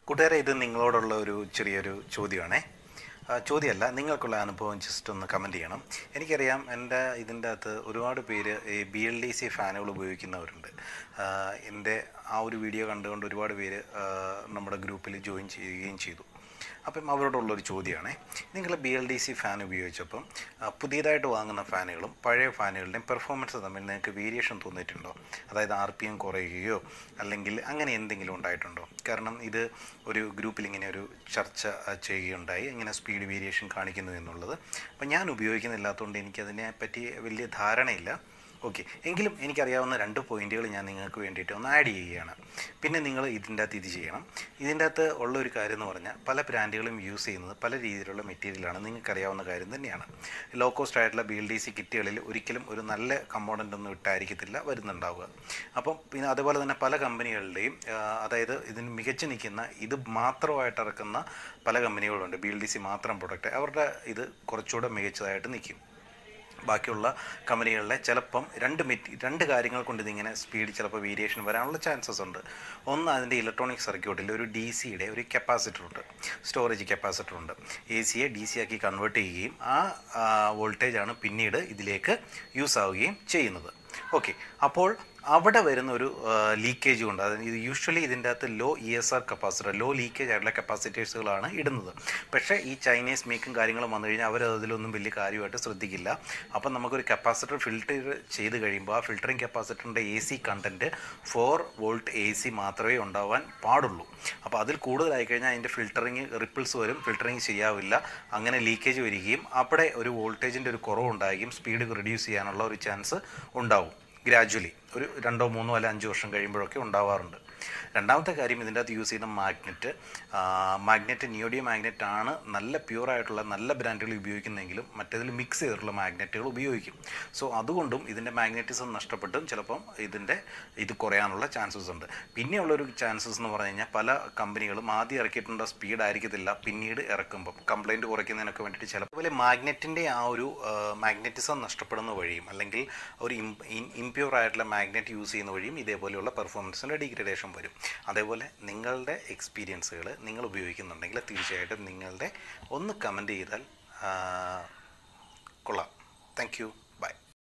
കൂട്ടുകാരെ ഇത് നിങ്ങളോടുള്ള ഒരു ചെറിയൊരു ചോദ്യമാണേ ആ, ചോദ്യമല്ല നിങ്ങൾക്കുള്ള അനുഭവം ജസ്റ്റ് ഒന്ന് കമൻറ്റ് ചെയ്യണം എനിക്കറിയാം എൻ്റെ ഇതിൻ്റെ അകത്ത് ഒരുപാട് പേര് ഈ ബി എൽ ഡി സി ഫാനുകൾ ഉപയോഗിക്കുന്നവരുണ്ട് ആ, എൻ്റെ ആ ഒരു വീഡിയോ കണ്ടുകൊണ്ട് ഒരുപാട് പേര് ആ, നമ്മുടെ ഗ്രൂപ്പിൽ ജോയിൻ ചെയ്യുകയും ചെയ്തു അപ്പം അവരോടുള്ളൊരു ചോദ്യമാണ് നിങ്ങൾ B L D C fan ഉപയോഗിച്ചപ്പം ആ, പുതിയതായിട്ട് വാങ്ങുന്ന ഫാനുകളും പഴയ ഫാനുകളുടെയും പെർഫോമൻസ് തമ്മിൽ നിങ്ങൾക്ക് വേരിയേഷൻ തോന്നിയിട്ടുണ്ടോ അതായത് ആർ പി എം കുറയുകയോ അല്ലെങ്കിൽ അങ്ങനെ എന്തെങ്കിലും ഉണ്ടായിട്ടുണ്ടോ കാരണം ഇത് ഒരു ഗ്രൂപ്പിൽ ഇങ്ങനെ ഒരു ചർച്ച ആ, ചെയ്യുകയുണ്ടായി ഇങ്ങനെ സ്പീഡ് വേരിയേഷൻ കാണിക്കുന്നു എന്നുള്ളത് അപ്പം ഞാൻ ഉപയോഗിക്കുന്നില്ലാത്തതുകൊണ്ട് എനിക്കതിനെ പറ്റി വലിയ ധാരണയില്ല ഓക്കെ എങ്കിലും എനിക്കറിയാവുന്ന രണ്ട് പോയിന്റുകൾ ഞാൻ നിങ്ങൾക്ക് വേണ്ടിയിട്ട് ഒന്ന് ആഡ് ചെയ്യുകയാണ് പിന്നെ നിങ്ങൾ ഇതിൻ്റെ അകത്ത് ഇത് ചെയ്യണം ഇതിൻ്റെ അകത്ത് ഉള്ള ഒരു കാര്യം എന്ന് പറഞ്ഞാൽ പല ബ്രാൻഡുകളും യൂസ് ചെയ്യുന്നത് പല രീതിയിലുള്ള മെറ്റീരിയലാണ് നിങ്ങൾക്കറിയാവുന്ന കാര്യം തന്നെയാണ് ലോ കോസ്റ്റ് ആയിട്ടുള്ള ബി എൽ ഡി സി കിറ്റുകളിൽ ഒരിക്കലും ഒരു നല്ല കമ്പോണൻ്റ് ഒന്നും ഇട്ടായിരിക്കത്തില്ല വരുന്നുണ്ടാവുക അപ്പം പിന്നെ അതുപോലെ തന്നെ പല കമ്പനികളുടെയും ആ, അതായത് ഇതിന് മികച്ചു നിൽക്കുന്ന ഇത് മാത്രമായിട്ട് ഇറക്കുന്ന പല കമ്പനികളുണ്ട് ബി എൽ ഡി സി മാത്രം പ്രൊഡക്റ്റ് അവരുടെ ഇത് കുറച്ചുകൂടെ മികച്ചതായിട്ട് നിൽക്കും ബാക്കിയുള്ള കമ്പനികളിലെ ചിലപ്പം രണ്ട് മെറ്റി രണ്ട് കാര്യങ്ങൾ കൊണ്ട് ഇതിങ്ങനെ സ്പീഡ് ചിലപ്പോൾ വേരിയേഷൻ വരാനുള്ള ചാൻസസ് ഉണ്ട് ഒന്ന് അതിൻ്റെ ഇലക്ട്രോണിക് സർക്യൂട്ടിൽ ഒരു ഡി സിയുടെ ഒരു കപ്പാസിറ്റർ ഉണ്ട് സ്റ്റോറേജ് കപ്പാസിറ്റർ ഉണ്ട് എ സിയെ ഡി സി ആക്കി കൺവേർട്ട് ചെയ്യുകയും ആ വോൾട്ടേജാണ് പിന്നീട് ഇതിലേക്ക് യൂസ് ആവുകയും ചെയ്യുന്നത് ഓക്കെ അപ്പോൾ അവിടെ വരുന്ന ഒരു ലീക്കേജ് കൊണ്ട് അതായത് ഇത് യൂഷ്വലി ഇതിൻ്റെ അകത്ത് low E S R capacitor low leakage ആയിട്ടുള്ള കപ്പാസിറ്റേഴ്സുകളാണ് ഇടുന്നത് പക്ഷേ ഈ ചൈനീസ് മേക്കും കാര്യങ്ങളും വന്നു കഴിഞ്ഞാൽ അവർ അതിലൊന്നും വലിയ കാര്യമായിട്ട് ശ്രദ്ധിക്കില്ല അപ്പം നമുക്കൊരു കപ്പാസിറ്റർ ഫിൽറ്റർ ചെയ്ത് കഴിയുമ്പോൾ ആ ഫിൽറ്ററിങ് കപ്പാസിറ്ററിൻ്റെ A C content four volt A C മാത്രമേ ഉണ്ടാവാൻ പാടുള്ളൂ അപ്പോൾ അതിൽ കൂടുതലായി കഴിഞ്ഞാൽ അതിൻ്റെ ഫിൽറ്ററിങ് റിപ്പിൾസ് വരും ഫിൽറ്ററിങ് ചെയ്യാവില്ല അങ്ങനെ ലീക്കേജ് വരികയും അവിടെ ഒരു വോൾട്ടേജിൻ്റെ ഒരു കുറവുണ്ടാകുകയും സ്പീഡ് റിഡ്യൂസ് ചെയ്യാനുള്ള ഒരു ചാൻസ് ഉണ്ടാവും ഗ്രാജ്വലി ഒരു രണ്ടോ മൂന്നോ അല്ല അഞ്ച് വർഷം കഴിയുമ്പോഴൊക്കെ ഉണ്ടാവാറുണ്ട് രണ്ടാമത്തെ കാര്യം ഇതിൻ്റെ അകത്ത് യൂസ് ചെയ്യുന്ന മാഗ്നറ്റ് മാഗ്നറ്റ് നിയോഡിയോ മാഗ്നറ്റ് ആണ് നല്ല പ്യൂർ ആയിട്ടുള്ള നല്ല ബ്രാൻഡുകൾ ഉപയോഗിക്കുന്നതെങ്കിലും മറ്റേതിൽ മിക്സ് ചെയ്തിട്ടുള്ള മാഗ്നറ്റുകൾ ഉപയോഗിക്കും സോ അതുകൊണ്ടും ഇതിൻ്റെ മാഗ്നറ്റിസം നഷ്ടപ്പെട്ടും ചിലപ്പം ഇതിൻ്റെ ഇത് കുറയാനുള്ള ചാൻസസ് ഉണ്ട് പിന്നെയുള്ളൊരു ചാൻസസ് എന്ന് പറഞ്ഞു കഴിഞ്ഞാൽ പല കമ്പനികളും ആദ്യം ഇറക്കിയിട്ടുള്ള സ്പീഡ് ആയിരിക്കത്തില്ല പിന്നീട് ഇറക്കുമ്പം കംപ്ലൈൻറ്റ് കുറയ്ക്കുന്നതിനൊക്കെ വേണ്ടിയിട്ട് ചിലപ്പോൾ അതുപോലെ മാഗ്നറ്റിൻ്റെ ആ ഒരു മാഗ്നറ്റിസം നഷ്ടപ്പെടുന്ന വഴിയും അല്ലെങ്കിൽ ഒരു ഇംപ്യൂർ ആയിട്ടുള്ള മാഗ്നറ്റ് യൂസ് ചെയ്യുന്ന വഴിയും ഇതേപോലെയുള്ള പെർഫോമൻസിൻ്റെ ഡിഗ്രഡേഷൻ വരും അതേപോലെ നിങ്ങളുടെ എക്സ്പീരിയൻസുകൾ നിങ്ങൾ ഉപയോഗിക്കുന്നുണ്ടെങ്കിൽ തീർച്ചയായിട്ടും നിങ്ങളുടെ ഒന്ന് കമൻറ്റ് ചെയ്താൽ ആ, കൊള്ളാം താങ്ക് യു